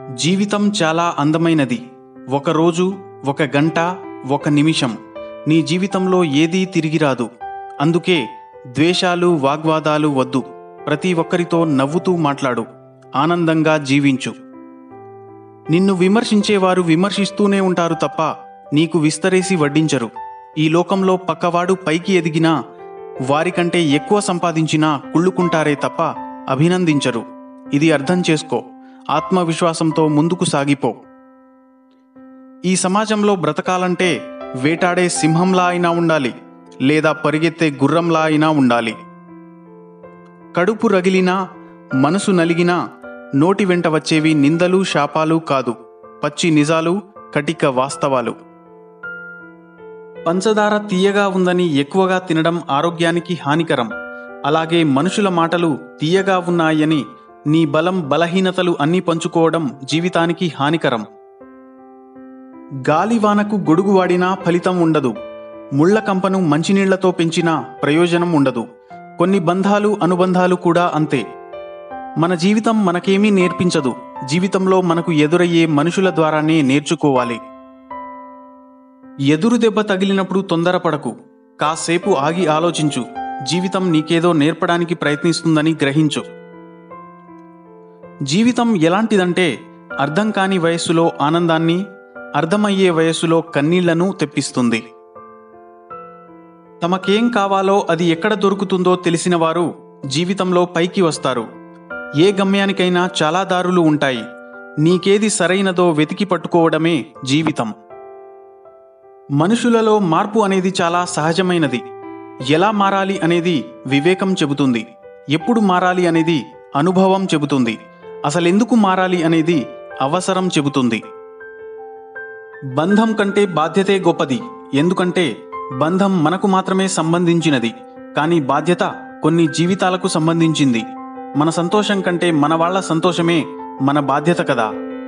జీవితం చాలా అందమైనది ఒక రోజు ఒక గంట ఒక నిమిషం నీ జీవితంలో ఏదీ తిరిగి రాదు అందుకే ద్వేషాలు వాగ్వాదాలు వద్దు ప్రతి ఒక్కరితో నవ్వుతూ మాట్లాడు ఆనందంగా జీవించు నిన్ను విమర్శించేవారు విమర్శిస్తూనే ఉంటారు తప్ప నీకు విస్తరేసి వడ్డించరు ఈ లోకంలో పక్కవాడు పైకి ఎదిగినా వారికంటే ఎక్కువ సంపాదించినా కుళ్ళుకుంటారే తప్ప అభినందించరు ఇది అర్థం చేసుకో ఆత్మవిశ్వాసంతో ముందుకు సాగిపో ఈ సమాజంలో బ్రతకాలంటే వేటాడే సింహంలా అయినా ఉండాలి లేదా పరిగెత్తే గుర్రంలా అయినా ఉండాలి కడుపు రగిలినా మనసు నలిగినా నోటి వెంట వచ్చేవి నిందలు శాపాలు కాదు పచ్చి నిజాలు కటిక వాస్తవాలు పంచదార తీయగా ఉందని ఎక్కువగా తినడం ఆరోగ్యానికి హానికరం అలాగే మనుషుల మాటలు తీయగా ఉన్నాయని నీ బలం బలహీనతలు అన్నీ పంచుకోవడం జీవితానికి హానికరం గాలివానకు గొడుగు వాడినా ఫలితం ఉండదు ముళ్ల కంపను మంచినీళ్లతో పెంచినా ప్రయోజనం ఉండదు కొన్ని బంధాలు అనుబంధాలు కూడా అంతే మన జీవితం మనకేమీ నేర్పించదు జీవితంలో మనకు ఎదురయ్యే మనుషుల ద్వారానే నేర్చుకోవాలి ఎదురు దెబ్బ తగిలినప్పుడు తొందరపడకు కాసేపు ఆగి ఆలోచించు జీవితం నీకేదో నేర్పడానికి ప్రయత్నిస్తుందని గ్రహించు జీవితం ఎలాంటిదంటే అర్థం కాని వయస్సులో ఆనందాన్ని అర్థమయ్యే వయస్సులో కన్నీళ్లను తెప్పిస్తుంది తమకేం కావాలో అది ఎక్కడ దొరుకుతుందో తెలిసిన వారు జీవితంలో పైకి వస్తారు ఏ గమ్యానికైనా చాలా దారులు ఉంటాయి నీకేది సరైనదో వెతికి పట్టుకోవడమే జీవితం మనుషులలో మార్పు అనేది చాలా సహజమైనది ఎలా మారాలి అనేది వివేకం చెబుతుంది ఎప్పుడు మారాలి అనేది అనుభవం చెబుతుంది అసలెందుకు మారాలి అనేది అవసరం చెబుతుంది బంధం కంటే బాధ్యతే గొప్పది ఎందుకంటే బంధం మనకు మాత్రమే సంబంధించినది కానీ బాధ్యత కొన్ని జీవితాలకు సంబంధించింది మన సంతోషం కంటే మన వాళ్ళ సంతోషమే మన బాధ్యత కదా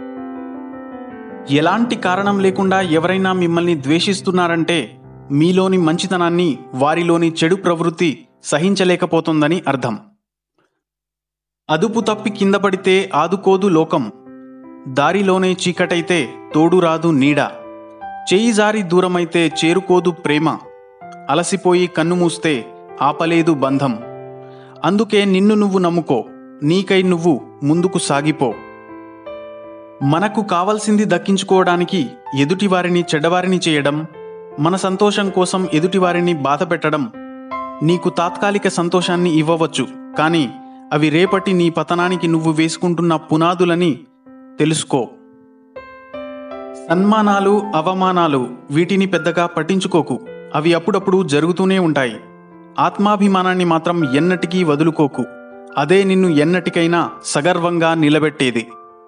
ఎలాంటి కారణం లేకుండా ఎవరైనా మిమ్మల్ని ద్వేషిస్తున్నారంటే మీలోని మంచితనాన్ని వారిలోని చెడు ప్రవృత్తి సహించలేకపోతుందని అర్థం అదుపు తప్పి కింద పడితే ఆదుకోదు లోకం దారిలోనే చీకటైతే తోడు రాదు నీడ చెయ్యి జారి దూరమైతే చేరుకోదు ప్రేమ అలసిపోయి కన్ను మూస్తే ఆపలేదు బంధం అందుకే నిన్ను నువ్వు నమ్ముకో నీకై నువ్వు ముందుకు సాగిపో మనకు కావలసింది దక్కించుకోవడానికి ఎదుటివారిని చెడ్డవారిని చేయడం మన సంతోషం కోసం ఎదుటివారిని బాధ పెట్టడం నీకు తాత్కాలిక సంతోషాన్ని ఇవ్వవచ్చు కానీ అవి రేపటి నీ పతనానికి నువ్వు వేసుకుంటున్న పునాదులని తెలుసుకో సన్మానాలు అవమానాలు వీటిని పెద్దగా పట్టించుకోకు అవి అప్పుడప్పుడు జరుగుతూనే ఉంటాయి ఆత్మాభిమానాన్ని మాత్రం ఎన్నటికీ వదులుకోకు అదే నిన్ను ఎన్నటికైనా సగర్వంగా నిలబెట్టేది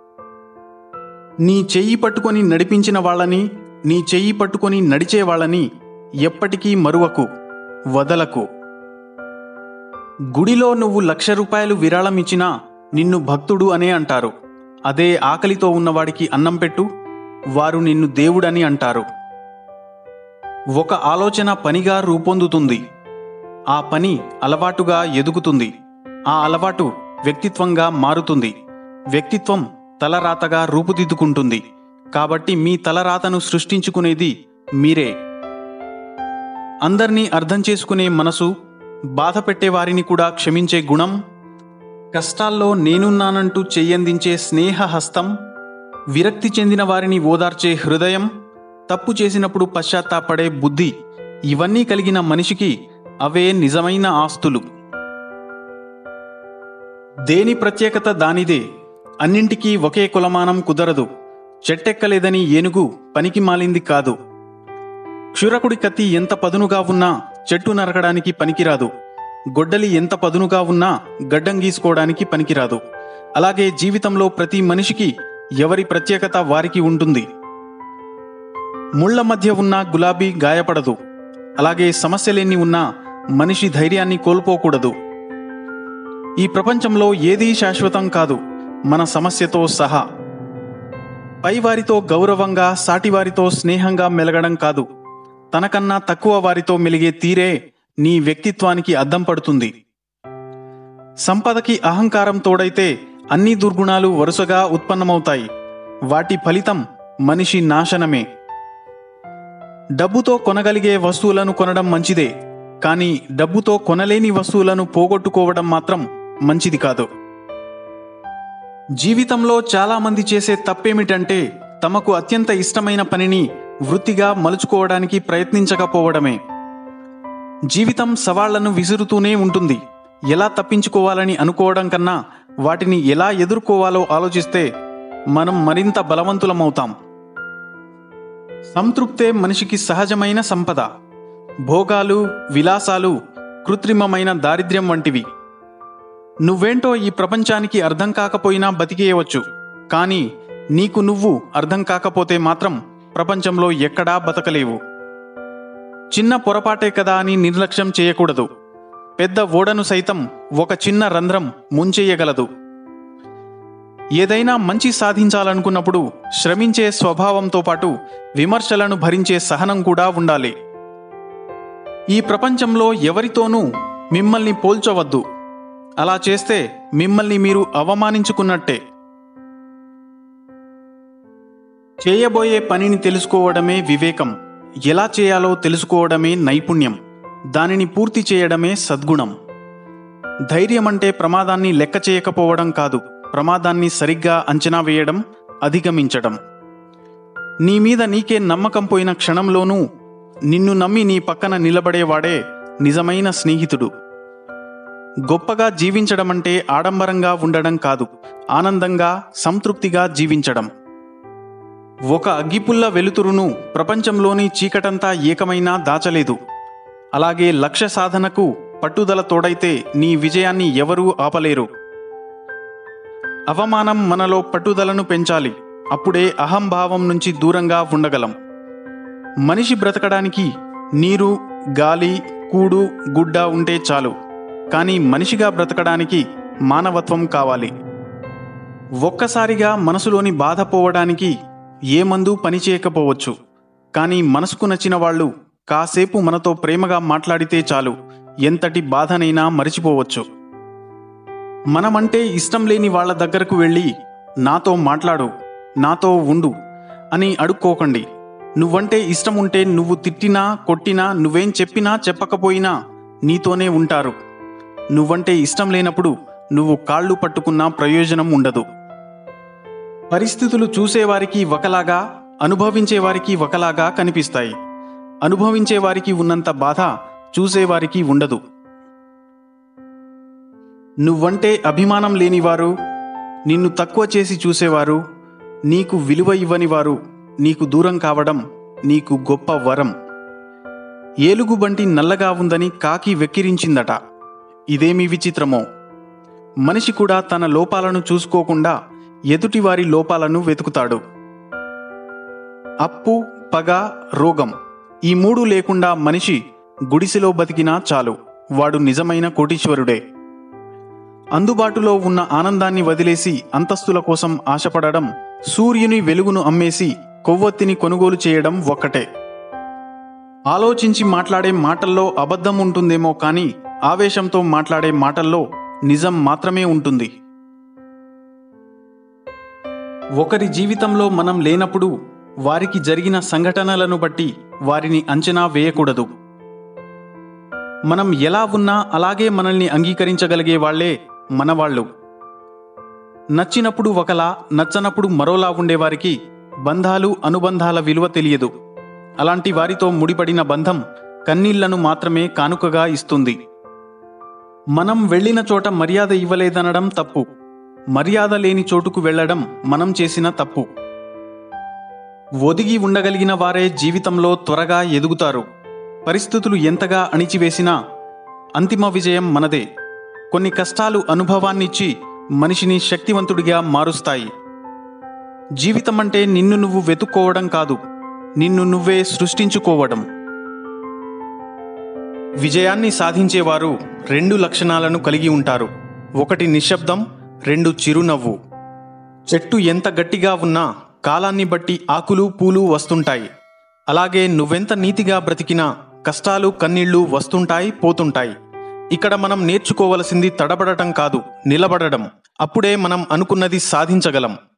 నీ చెయ్యి పట్టుకొని నడిపించిన వాళ్ళని నీ చెయ్యి పట్టుకొని నడిచే వాళ్ళని ఎప్పటికీ మరువకు వదలకు గుడిలో నువ్వు లక్ష రూపాయలు విరాళం ఇచ్చినా నిన్ను భక్తుడు అనే అంటారు అదే ఆకలితో ఉన్నవాడికి అన్నం పెట్టు వారు నిన్ను దేవుడని అంటారు ఒక ఆలోచన పనిగా రూపొందుతుంది ఆ పని అలవాటుగా ఎదుగుతుంది ఆ అలవాటు వ్యక్తిత్వంగా మారుతుంది వ్యక్తిత్వం తలరాతగా రూపుదిద్దుకుంటుంది కాబట్టి మీ తలరాతను సృష్టించుకునేది మీరే అందర్నీ అర్థం చేసుకునే మనసు బాధ పెట్టే వారిని కూడా క్షమించే గుణం కష్టాల్లో నేనున్నానంటూ చెయ్యందించే స్నేహ హస్తం విరక్తి చెందిన వారిని ఓదార్చే హృదయం తప్పు చేసినప్పుడు పశ్చాత్తాపడే బుద్ధి ఇవన్నీ కలిగిన మనిషికి అవే నిజమైన ఆస్తులు దేని ప్రత్యేకత దానిదే అన్నింటికీ ఒకే కులమానం కుదరదు చెట్టెక్కలేదని ఏనుగు పనికి మాలింది కాదు క్షురకుడి కత్తి ఎంత పదునుగా ఉన్నా చెట్టు నరకడానికి పనికిరాదు గొడ్డలి ఎంత పదునుగా ఉన్నా గడ్డం గీసుకోవడానికి పనికిరాదు అలాగే జీవితంలో ప్రతి మనిషికి ఎవరి ప్రత్యేకత వారికి ఉంటుంది ముళ్ల మధ్య ఉన్న గులాబీ గాయపడదు అలాగే సమస్యలెన్ని ఉన్నా మనిషి ధైర్యాన్ని కోల్పోకూడదు ఈ ప్రపంచంలో ఏదీ శాశ్వతం కాదు మన సమస్యతో సహా పైవారితో గౌరవంగా సాటివారితో స్నేహంగా మెలగడం కాదు తనకన్నా తక్కువ వారితో మెలిగే తీరే నీ వ్యక్తిత్వానికి అద్దం పడుతుంది సంపదకి అహంకారం తోడైతే అన్ని దుర్గుణాలు వరుసగా ఉత్పన్నమవుతాయి వాటి ఫలితం మనిషి నాశనమే డబ్బుతో కొనగలిగే వస్తువులను కొనడం మంచిదే కానీ డబ్బుతో కొనలేని వస్తువులను పోగొట్టుకోవడం మాత్రం మంచిది కాదు జీవితంలో చాలామంది చేసే తప్పేమిటంటే తమకు అత్యంత ఇష్టమైన పనిని వృత్తిగా మలుచుకోవడానికి ప్రయత్నించకపోవడమే జీవితం సవాళ్లను విసురుతూనే ఉంటుంది ఎలా తప్పించుకోవాలని అనుకోవడం కన్నా వాటిని ఎలా ఎదుర్కోవాలో ఆలోచిస్తే మనం మరింత బలవంతులమవుతాం సంతృప్తే మనిషికి సహజమైన సంపద భోగాలు విలాసాలు కృత్రిమమైన దారిద్ర్యం వంటివి నువ్వేంటో ఈ ప్రపంచానికి అర్థం కాకపోయినా బతికేయవచ్చు కానీ నీకు నువ్వు అర్థం కాకపోతే మాత్రం ప్రపంచంలో ఎక్కడా బతకలేవు చిన్న పొరపాటే కదా అని నిర్లక్ష్యం చేయకూడదు పెద్ద ఓడను సైతం ఒక చిన్న రంధ్రం ముంచేయగలదు ఏదైనా మంచి సాధించాలనుకున్నప్పుడు శ్రమించే స్వభావంతో పాటు విమర్శలను భరించే సహనం కూడా ఉండాలి ఈ ప్రపంచంలో ఎవరితోనూ మిమ్మల్ని పోల్చవద్దు అలా చేస్తే మిమ్మల్ని మీరు అవమానించుకున్నట్టే చేయబోయే పనిని తెలుసుకోవడమే వివేకం ఎలా చేయాలో తెలుసుకోవడమే నైపుణ్యం దానిని పూర్తి చేయడమే సద్గుణం ధైర్యం అంటే ప్రమాదాన్ని లెక్క చేయకపోవడం కాదు ప్రమాదాన్ని సరిగ్గా అంచనా వేయడం అధిగమించడం నీ మీద నీకే నమ్మకం పోయిన క్షణంలోనూ నిన్ను నమ్మి నీ పక్కన నిలబడేవాడే నిజమైన స్నేహితుడు గొప్పగా జీవించడం అంటే ఆడంబరంగా ఉండడం కాదు ఆనందంగా సంతృప్తిగా జీవించడం ఒక అగ్గిపుల్ల వెలుతురును ప్రపంచంలోని చీకటంతా ఏకమైనా దాచలేదు అలాగే లక్ష్య సాధనకు పట్టుదల తోడైతే నీ విజయాన్ని ఎవరూ ఆపలేరు అవమానం మనలో పట్టుదలను పెంచాలి అప్పుడే అహంభావం నుంచి దూరంగా ఉండగలం మనిషి బ్రతకడానికి నీరు గాలి కూడు గుడ్డ ఉంటే చాలు కానీ మనిషిగా బ్రతకడానికి మానవత్వం కావాలి ఒక్కసారిగా మనసులోని బాధ పోవడానికి ఏ మందు పనిచేయకపోవచ్చు కానీ మనసుకు నచ్చిన వాళ్ళు కాసేపు మనతో ప్రేమగా మాట్లాడితే చాలు ఎంతటి బాధనైనా మరిచిపోవచ్చు మనమంటే ఇష్టం లేని వాళ్ళ దగ్గరకు వెళ్ళి నాతో మాట్లాడు నాతో ఉండు అని అడుక్కోకండి నువ్వంటే ఇష్టం ఉంటే నువ్వు తిట్టినా కొట్టినా నువ్వేం చెప్పినా చెప్పకపోయినా నీతోనే ఉంటారు నువ్వంటే ఇష్టం లేనప్పుడు నువ్వు కాళ్ళు పట్టుకున్నా ప్రయోజనం ఉండదు పరిస్థితులు చూసేవారికి ఒకలాగా అనుభవించేవారికి ఒకలాగా కనిపిస్తాయి అనుభవించేవారికి ఉన్నంత బాధ చూసేవారికి ఉండదు నువ్వంటే అభిమానం లేనివారు నిన్ను తక్కువ చేసి చూసేవారు నీకు విలువ ఇవ్వనివారు నీకు దూరం కావడం నీకు గొప్ప వరం ఏలుగుబంటి నల్లగా ఉందని కాకి వెక్కిరించిందట ఇదేమి విచిత్రమో మనిషి కూడా తన లోపాలను చూసుకోకుండా ఎదుటివారి లోపాలను వెతుకుతాడు అప్పు పగ రోగం ఈ మూడు లేకుండా మనిషి గుడిసెలో బతికినా చాలు వాడు నిజమైన కోటీశ్వరుడే అందుబాటులో ఉన్న ఆనందాన్ని వదిలేసి అంతస్తుల కోసం ఆశపడడం సూర్యుని వెలుగును అమ్మేసి కొవ్వొత్తిని కొనుగోలు చేయడం ఒక్కటే ఆలోచించి మాట్లాడే మాటల్లో అబద్ధం ఉంటుందేమో కానీ ఆవేశంతో మాట్లాడే మాటల్లో నిజం మాత్రమే ఉంటుంది ఒకరి జీవితంలో మనం లేనప్పుడు వారికి జరిగిన సంఘటనలను బట్టి వారిని అంచనా వేయకూడదు మనం ఎలా ఉన్నా అలాగే మనల్ని అంగీకరించగలిగే వాళ్లే మనవాళ్ళు నచ్చినప్పుడు ఒకలా నచ్చనప్పుడు మరోలా ఉండేవారికి బంధాలు అనుబంధాల విలువ తెలియదు అలాంటి వారితో ముడిపడిన బంధం కన్నీళ్లను మాత్రమే కానుకగా ఇస్తుంది మనం వెళ్ళిన చోట మర్యాద ఇవ్వలేదనడం తప్పు మర్యాద లేని చోటుకు వెళ్ళడం మనం చేసిన తప్పు ఒదిగి ఉండగలిగిన వారే జీవితంలో త్వరగా ఎదుగుతారు పరిస్థితులు ఎంతగా అణిచివేసినా అంతిమ విజయం మనదే కొన్ని కష్టాలు అనుభవాన్నిచ్చి మనిషిని శక్తివంతుడిగా మారుస్తాయి జీవితం అంటే నిన్ను నువ్వు వెతుక్కోవడం కాదు నిన్ను నువ్వే సృష్టించుకోవడం విజయాన్ని సాధించేవారు రెండు లక్షణాలను కలిగి ఉంటారు ఒకటి నిశ్శబ్దం రెండు చిరునవ్వు చెట్టు ఎంత గట్టిగా ఉన్నా కాలాన్ని బట్టి ఆకులు పూలు వస్తుంటాయి అలాగే నువ్వెంత నీతిగా బ్రతికినా కష్టాలు కన్నీళ్లు వస్తుంటాయి పోతుంటాయి ఇక్కడ మనం నేర్చుకోవలసింది తడబడటం కాదు నిలబడడం అప్పుడే మనం అనుకున్నది సాధించగలం